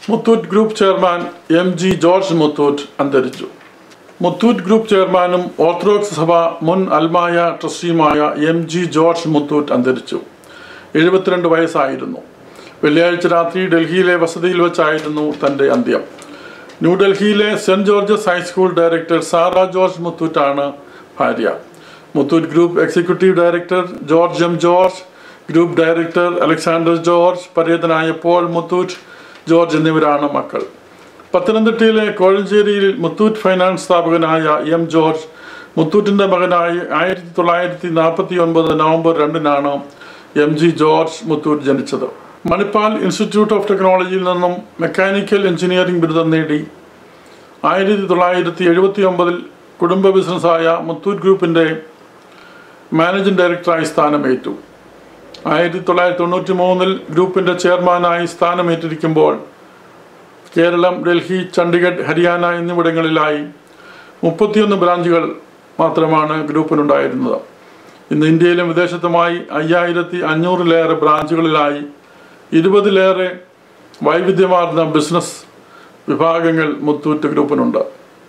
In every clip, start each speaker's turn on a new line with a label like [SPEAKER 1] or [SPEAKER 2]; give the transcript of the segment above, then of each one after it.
[SPEAKER 1] Muthoot group chairman M G George Muthoot അന്തരിച്ചു Muthoot group ചെയർമാനും orthodox സഭ മുൻ അൽമായ ട്രസ്റ്റിയുമായ എം ജി ജോർജ് മുത്തൂറ്റ് അന്തരിച്ചു എഴുപത്തിരണ്ട് വയസ്സായിരുന്നു വെള്ളിയാഴ്ച രാത്രി ഡൽഹിയിലെ വസതിയിൽ വെച്ചായിരുന്നു തൻ്റെ അന്ത്യം ന്യൂഡൽഹിയിലെ saint George's high school director Sara George മുത്തൂറ്റാണ് ഭാര്യ Muthoot group executive director George M George group director Alexander George പരേതനായ പോൾ മുത്തൂറ്റ് ജോർജ് എന്നിവരാണ് മക്കൾ പത്തനംതിട്ടയിലെ കോഴഞ്ചേരിയിൽ മുത്തൂറ്റ് ഫൈനാൻസ് സ്ഥാപകനായ എം ജോർജ് മുത്തൂറ്റിൻ്റെ മകനായി ആയിരത്തി തൊള്ളായിരത്തി നാൽപ്പത്തി ഒൻപത് നവംബർ രണ്ടിനാണ് എം ജി ജോർജ് മുത്തൂറ്റ് ജനിച്ചത് മണിപ്പാൽ ഇൻസ്റ്റിറ്റ്യൂട്ട് ഓഫ് ടെക്നോളജിയിൽ നിന്നും മെക്കാനിക്കൽ എഞ്ചിനീയറിംഗ് ബിരുദം നേടി ആയിരത്തി തൊള്ളായിരത്തി എഴുപത്തി ഒമ്പതിൽ കുടുംബ ബിസിനസ്സായ മുത്തൂറ്റ് ഗ്രൂപ്പിൻ്റെ മാനേജിംഗ് ഡയറക്ടറായി സ്ഥാനമേറ്റു ആയിരത്തി തൊള്ളായിരത്തി തൊണ്ണൂറ്റി മൂന്നിൽ ഗ്രൂപ്പിൻ്റെ ചെയർമാനായി സ്ഥാനമേറ്റിരിക്കുമ്പോൾ കേരളം ഡൽഹി ചണ്ഡീഗഡ് ഹരിയാന എന്നിവിടങ്ങളിലായി മുപ്പത്തിയൊന്ന് ബ്രാഞ്ചുകൾ മാത്രമാണ് ഗ്രൂപ്പിനുണ്ടായിരുന്നത് ഇന്ന് ഇന്ത്യയിലും വിദേശത്തുമായി അയ്യായിരത്തി അഞ്ഞൂറിലേറെ ബ്രാഞ്ചുകളിലായി ഇരുപതിലേറെ വൈവിധ്യമാർന്ന ബിസിനസ് വിഭാഗങ്ങൾ മുത്തൂറ്റ് ഗ്രൂപ്പിനുണ്ട്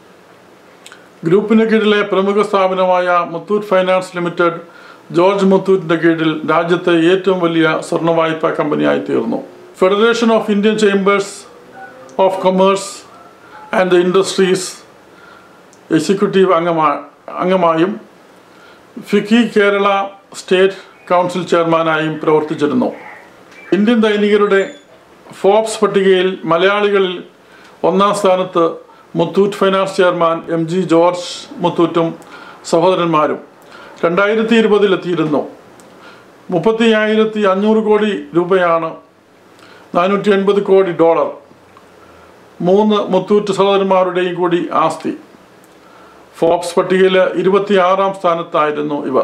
[SPEAKER 1] ഗ്രൂപ്പിന് കീഴിലെ പ്രമുഖ സ്ഥാപനമായ മുത്തൂറ്റ് ഫൈനാൻസ് ലിമിറ്റഡ് ജോർജ് മുത്തൂറ്റിന്റെ കീഴിൽ രാജ്യത്തെ ഏറ്റവും വലിയ സ്വർണ്ണ വായ്പാ കമ്പനിയായി തീർന്നു federation of Indian chambers of commerce and industries executive അംഗമാ അംഗമായും ഫിക്കി കേരള സ്റ്റേറ്റ് കൗൺസിൽ ചെയർമാനായും പ്രവർത്തിച്ചിരുന്നു ഇന്ത്യൻ ദൈനികരുടെ ഫോബ്സ് പട്ടികയിൽ മലയാളികളിൽ ഒന്നാം സ്ഥാനത്ത് Muthoot finance chairman M G George മുത്തൂറ്റും സഹോദരന്മാരും രണ്ടായിരത്തി ഇരുപതിലെത്തിയിരുന്നു മുപ്പത്തി ആയിരത്തി അഞ്ഞൂറ് കോടി രൂപയാണ് നാനൂറ്റി എൺപത് കോടി ഡോളർ മൂന്ന് മുത്തൂറ്റ് സഹോദരന്മാരുടെയും കൂടി ആസ്തി ഫോബ്സ് പട്ടികയിൽ ഇരുപത്തിയാറാം സ്ഥാനത്തായിരുന്നു ഇവർ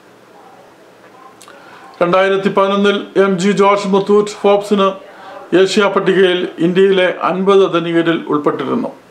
[SPEAKER 1] രണ്ടായിരത്തി പതിനൊന്നിൽ എം ജി ജോർജ് മുത്തൂറ്റ് ഫോബ്സിന് ഏഷ്യ പട്ടികയിൽ ഇന്ത്യയിലെ അൻപത് ധനികരിൽ ഉൾപ്പെട്ടിരുന്നു